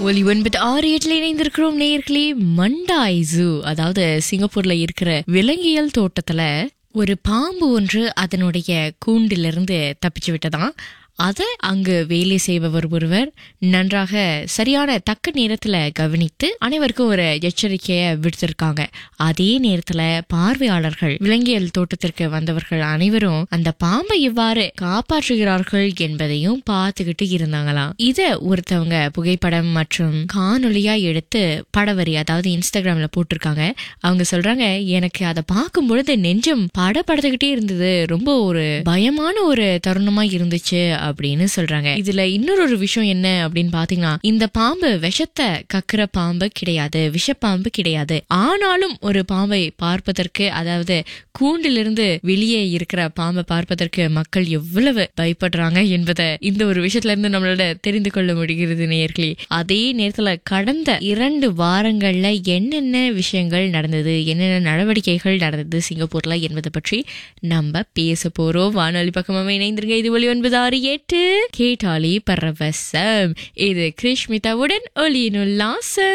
ஒலி ஒன்பது ஆறு எட்டுல இணைந்திருக்கிறோம் நேயர்களே மண்டாய் ஜூ அதாவது சிங்கப்பூர்ல இருக்கிற விலங்கியல் தோட்டத்துல ஒரு பாம்பு ஒன்று அதனுடைய கூண்டிலிருந்து தப்பிச்சு விட்டதாம் அதை அங்கு வேலை செய்பவர் ஒருவர் நன்றாக சரியான தக்க நேரத்துல கவனித்து அனைவருக்கும் ஒரு எச்சரிக்கையை விடுத்திருக்காங்க அதே நேரத்துல பார்வையாளர்கள் விலங்கியல் தோட்டத்திற்கு வந்தவர்கள் அனைவரும் அந்த பாம்பை எவ்வாறு காப்பாற்றுகிறார்கள் என்பதையும் பார்த்துக்கிட்டு இருந்தாங்களாம் இத ஒருத்தவங்க புகைப்படம் மற்றும் காணொலியா எடுத்து படவரி அதாவது இன்ஸ்டாகிராம்ல போட்டிருக்காங்க அவங்க சொல்றாங்க எனக்கு அதை பார்க்கும் பொழுது நெஞ்சம் படபடுத்துக்கிட்டே இருந்தது ரொம்ப ஒரு பயமான ஒரு தருணமா இருந்துச்சு அப்படின்னு சொல்றாங்க இதுல இன்னொரு ஒரு விஷயம் என்ன அப்படின்னு பாத்தீங்கன்னா இந்த பாம்பு விஷத்தை கக்குற பாம்பு கிடையாது விஷப்பாம்பு கிடையாது ஆனாலும் ஒரு பாம்பை பார்ப்பதற்கு அதாவது கூண்டிலிருந்து வெளியே இருக்கிற பாம்பை பார்ப்பதற்கு மக்கள் எவ்வளவு பயப்படுறாங்க என்பதை இந்த ஒரு விஷயத்துல இருந்து நம்மளோட தெரிந்து கொள்ள முடிகிறது நேயர்களே அதே நேரத்துல கடந்த இரண்டு வாரங்கள்ல என்னென்ன விஷயங்கள் நடந்தது என்னென்ன நடவடிக்கைகள் நடந்தது சிங்கப்பூர்ல என்பதை பற்றி நம்ம பேச போறோம் வானொலி பக்கமாக இணைந்திருங்க இது ஒளி ஒன்பது ஆறு எட்டு கேட்டாலி பரவசம் இது கிருஷ்மிதாவுடன் ஒளியினுல்லாசம்